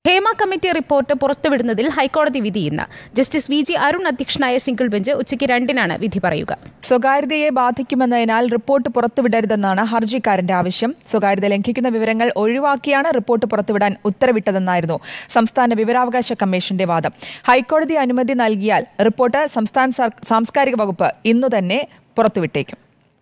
Hema committee report പുറത്തുവിടുന്നതിൽ ഹൈക്കോടതി വിധി ഇന്ന് ജസ്റ്റിസ് വി ജി അരുൺ അധ്യക്ഷനായ സിംഗിൾ ബെഞ്ച് ഉച്ചയ്ക്ക് രണ്ടിനാണ് വിധി പറയുക സ്വകാര്യതയെ ബാധിക്കുമെന്നതിനാൽ റിപ്പോർട്ട് പുറത്തുവിടരുതെന്നാണ് ഹർജിക്കാരന്റെ ആവശ്യം സ്വകാര്യത ലംഘിക്കുന്ന വിവരങ്ങൾ ഒഴിവാക്കിയാണ് റിപ്പോർട്ട് പുറത്തുവിടാൻ ഉത്തരവിട്ടതെന്നായിരുന്നു സംസ്ഥാന വിവരാവകാശ കമ്മീഷന്റെ വാദം ഹൈക്കോടതി അനുമതി നൽകിയാൽ റിപ്പോർട്ട് സംസ്ഥാന സർ- സാംസ്കാരിക വകുപ്പ് ഇന്നു തന്നെ പുറത്തുവിട്ടേക്കും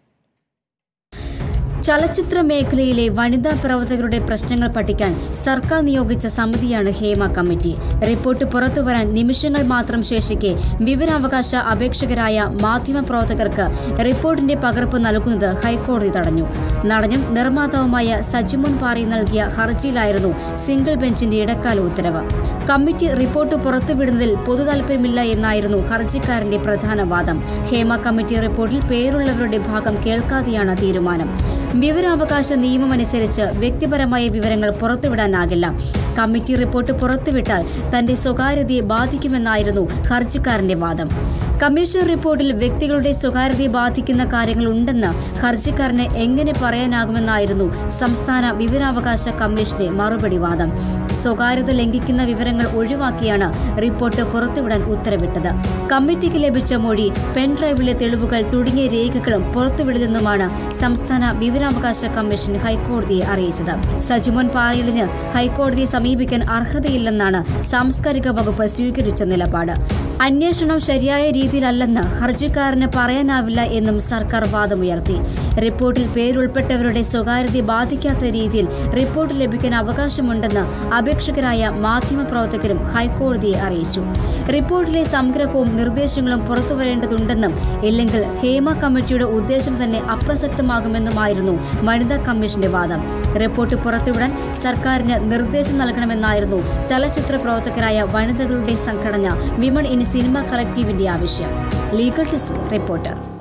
ചലച്ചിത്ര മേഖലയിലെ വനിതാ പ്രവർത്തകരുടെ പ്രശ്നങ്ങൾ പഠിക്കാൻ സർക്കാർ നിയോഗിച്ച സമിതിയാണ് ഹേമ കമ്മിറ്റി റിപ്പോർട്ട് പുറത്തുവരാൻ നിമിഷങ്ങൾ മാത്രം ശേഷിക്കെ വിവരാവകാശ അപേക്ഷകരായ മാധ്യമപ്രവർത്തകർക്ക് റിപ്പോർട്ടിന്റെ പകർപ്പ് നൽകുന്നത് ഹൈക്കോടതി തടഞ്ഞു നടനും നിർമ്മാതാവുമായ സജിമുൻ പാറി നൽകിയ ഹർജിയിലായിരുന്നു സിംഗിൾ ബെഞ്ചിന്റെ ഇടക്കാല ഉത്തരവ് കമ്മിറ്റി റിപ്പോർട്ട് പുറത്തുവിടുന്നതിൽ പൊതുതാൽപര്യമില്ല എന്നായിരുന്നു ഹർജിക്കാരന്റെ പ്രധാന വാദം ഹേമ കമ്മിറ്റി റിപ്പോർട്ടിൽ പേരുള്ളവരുടെ ഭാഗം കേൾക്കാതെയാണ് തീരുമാനം വിവരാവകാശ നിയമമനുസരിച്ച് വ്യക്തിപരമായ വിവരങ്ങൾ പുറത്തുവിടാനാകില്ല കമ്മിറ്റി റിപ്പോർട്ട് പുറത്തുവിട്ടാൽ തന്റെ സ്വകാര്യതയെ ബാധിക്കുമെന്നായിരുന്നു ഹർജിക്കാരന്റെ വാദം കമ്മീഷൻ റിപ്പോർട്ടിൽ വ്യക്തികളുടെ സ്വകാര്യതയെ ബാധിക്കുന്ന കാര്യങ്ങൾ ഉണ്ടെന്ന് ഹർജിക്കാരന് എങ്ങനെ പറയാനാകുമെന്നായിരുന്നു സംസ്ഥാന വിവരാവകാശ കമ്മീഷന്റെ മറുപടി വാദം സ്വകാര്യത ലംഘിക്കുന്ന വിവരങ്ങൾ ഒഴിവാക്കിയാണ് റിപ്പോർട്ട് പുറത്തുവിടാൻ ഉത്തരവിട്ടത് കമ്മിറ്റിക്ക് ലഭിച്ച മൊഴി പെൻഡ്രൈവിലെ തെളിവുകൾ തുടങ്ങിയ രേഖകളും പുറത്തുവിടില്ലെന്നുമാണ് സംസ്ഥാന വിവരാവകാശ കമ്മീഷൻ ഹൈക്കോടതിയെ അറിയിച്ചത് സജിമോൻ പാറയിലിന് ഹൈക്കോടതിയെ സമീപിക്കാൻ അർഹതയില്ലെന്നാണ് സാംസ്കാരിക വകുപ്പ് സ്വീകരിച്ച നിലപാട് അന്വേഷണം ശരിയായ രീതിയിലല്ലെന്ന് ഹർജിക്കാരന് പറയാനാവില്ല എന്നും സർക്കാർ വാദമുയർത്തി റിപ്പോർട്ടിൽ പേരുൾപ്പെട്ടവരുടെ സ്വകാര്യതയെ ബാധിക്കാത്ത രീതിയിൽ റിപ്പോർട്ട് ലഭിക്കാൻ അവകാശമുണ്ടെന്ന് അപേക്ഷകരായ മാധ്യമപ്രവർത്തകരും ഹൈക്കോടതിയെ അറിയിച്ചു റിപ്പോർട്ടിലെ സംഗ്രഹവും നിർദ്ദേശങ്ങളും പുറത്തുവരേണ്ടതുണ്ടെന്നും ഇല്ലെങ്കിൽ ഹേമ കമ്മിറ്റിയുടെ ഉദ്ദേശം തന്നെ അപ്രസക്തമാകുമെന്നുമായിരുന്നു വനിതാ കമ്മീഷന്റെ വാദം റിപ്പോർട്ട് പുറത്തുവിടാൻ സർക്കാരിന് നിർദ്ദേശം നൽകണമെന്നായിരുന്നു ചലച്ചിത്ര പ്രവർത്തകരായ വനിതകളുടെ സംഘടന വിമൺ ഇൻ സിനിമ കളക്റ്റീവിന്റെ ആവശ്യം ലീഗൽ ഡെസ്ക് റിപ്പോർട്ടർ